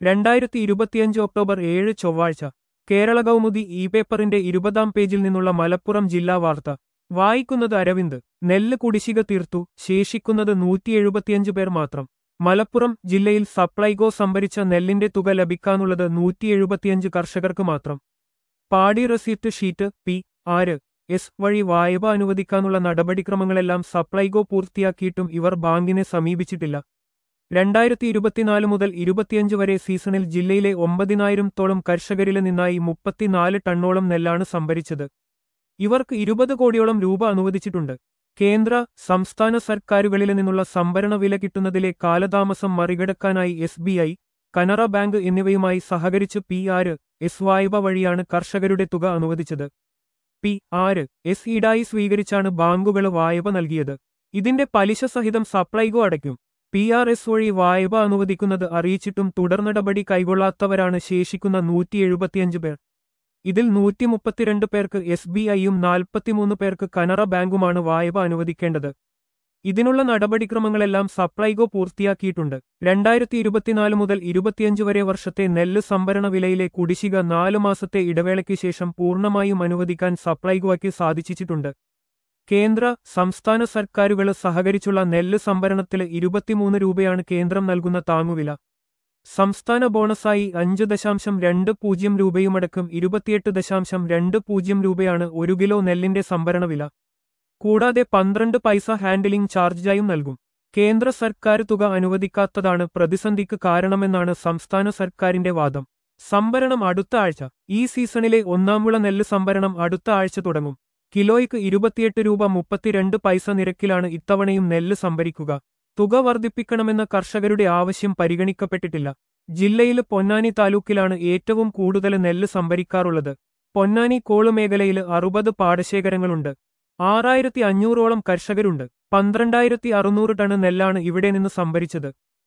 രണ്ടായിരത്തി ഇരുപത്തിയഞ്ച് ഒക്ടോബർ ഏഴ് ചൊവ്വാഴ്ച കേരള കൗമുദി ഇ പേപ്പറിന്റെ ഇരുപതാം പേജിൽ നിന്നുള്ള മലപ്പുറം ജില്ലാ വാർത്ത വായിക്കുന്നത് അരവിന്ദ് നെല്ല് കുടിശ്ശിക തീർത്തു ശേഷിക്കുന്നത് നൂറ്റി എഴുപത്തിയഞ്ച് പേർ മാത്രം മലപ്പുറം ജില്ലയിൽ സപ്ലൈകോ സംഭരിച്ച നെല്ലിന്റെ തുക ലഭിക്കാനുള്ളത് നൂറ്റി എഴുപത്തിയഞ്ച് കർഷകർക്ക് മാത്രം paddy receipt sheet P R S വഴി വായ്പ അനുവദിക്കാനുള്ള നടപടിക്രമങ്ങളെല്ലാം സപ്ലൈകോ പൂർത്തിയാക്കിയിട്ടും ഇവർ ബാങ്കിനെ സമീപിച്ചിട്ടില്ല രണ്ടായിരത്തി ഇരുപത്തിനാല് മുതൽ ഇരുപത്തിയഞ്ച് വരെ സീസണിൽ ജില്ലയിലെ ഒമ്പതിനായിരം തോളം കർഷകരിൽ നിന്നായി മുപ്പത്തിനാല് ടണ്ണോളം നെല്ലാണ് സംഭരിച്ചത് ഇവർക്ക് ഇരുപത് കോടിയോളം രൂപ അനുവദിച്ചിട്ടുണ്ട് കേന്ദ്ര സംസ്ഥാന സർക്കാരുകളിൽ നിന്നുള്ള സംഭരണ വില കിട്ടുന്നതിലെ കാലതാമസം മറികടക്കാനായി S B I Canara bank എന്നിവയുമായി സഹകരിച്ച് പി ആര് എസ് വായ്പ വഴിയാണ് കർഷകരുടെ തുക അനുവദിച്ചത് പി ആര് എസ് ഈടായി സ്വീകരിച്ചാണ് ബാങ്കുകൾ വായ്പ നൽകിയത് ഇതിന്റെ പലിശ സഹിതം സപ്ലൈകോ അടയ്ക്കും പി ആർ എസ് വഴി വായ്പ അനുവദിക്കുന്നത് അറിയിച്ചിട്ടും തുടർ നടപടി കൈകൊള്ളാത്തവരാണ് ശേഷിക്കുന്ന നൂറ്റി എഴുപത്തിയഞ്ച് പേർ ഇതിൽ നൂറ്റി മുപ്പത്തിരണ്ട് പേർക്ക് എസ് ബി ഐയും നാൽപ്പത്തിമൂന്ന് പേർക്ക് കനറ ബാങ്കുമാണ് വായ്പ അനുവദിക്കേണ്ടത് ഇതിനുള്ള നടപടിക്രമങ്ങളെല്ലാം സപ്ലൈകോ പൂർത്തിയാക്കിയിട്ടുണ്ട് രണ്ടായിരത്തി ഇരുപത്തിനാല് മുതൽ ഇരുപത്തിയഞ്ച് വരെ വർഷത്തെ നെല്ല് സംഭരണ വിലയിലെ കുടിശ്ശിക നാലു മാസത്തെ ഇടവേളയ്ക്ക് ശേഷം പൂർണ്ണമായും അനുവദിക്കാൻ സപ്ലൈകോയ്ക്ക് സാധിച്ചിട്ടുണ്ട് കേന്ദ്ര സംസ്ഥാന സർക്കാരുകൾ സഹകരിച്ചുള്ള നെല്ല് സംഭരണത്തില് ഇരുപത്തിമൂന്ന് രൂപയാണ് കേന്ദ്രം നൽകുന്ന താങ്ങുവില സംസ്ഥാന ബോണസായി അഞ്ച് ദശാംശം രണ്ട് പൂജ്യം രൂപയുമടക്കം ഇരുപത്തിയെട്ട് ദശാംശം രണ്ട് പൂജ്യം രൂപയാണ് ഒരു കിലോ നെല്ലിന്റെ സംഭരണ വില കൂടാതെ പന്ത്രണ്ട് പൈസ ഹാൻഡിലിംഗ് ചാർജായും നൽകും കേന്ദ്ര സർക്കാർ തുക അനുവദിക്കാത്തതാണ് പ്രതിസന്ധിക്ക് കാരണമെന്നാണ് സംസ്ഥാന സർക്കാരിന്റെ വാദം സംഭരണം അടുത്ത ആഴ്ച ഈ സീസണിലെ ഒന്നാംവിള നെല്ല് സംഭരണം അടുത്ത ആഴ്ച തുടങ്ങും കിലോയ്ക്ക് ഇരുപത്തിയെട്ട് രൂപ മുപ്പത്തിരണ്ട് പൈസ നിരക്കിലാണ് ഇത്തവണയും നെല്ല് സംഭരിക്കുക തുക വർദ്ധിപ്പിക്കണമെന്ന കർഷകരുടെ ആവശ്യം പരിഗണിക്കപ്പെട്ടിട്ടില്ല ജില്ലയിൽ പൊന്നാനി താലൂക്കിലാണ് ഏറ്റവും കൂടുതൽ നെല്ല് സംഭരിക്കാറുള്ളത് പൊന്നാനി കോള് മേഖലയിൽ അറുപത് പാടശേഖരങ്ങളുണ്ട് ആറായിരത്തി അഞ്ഞൂറോളം കർഷകരുണ്ട് പന്ത്രണ്ടായിരത്തി അറുന്നൂറ് ടൺ നെല്ലാണ് ഇവിടെ നിന്ന് സംഭരിച്ചത്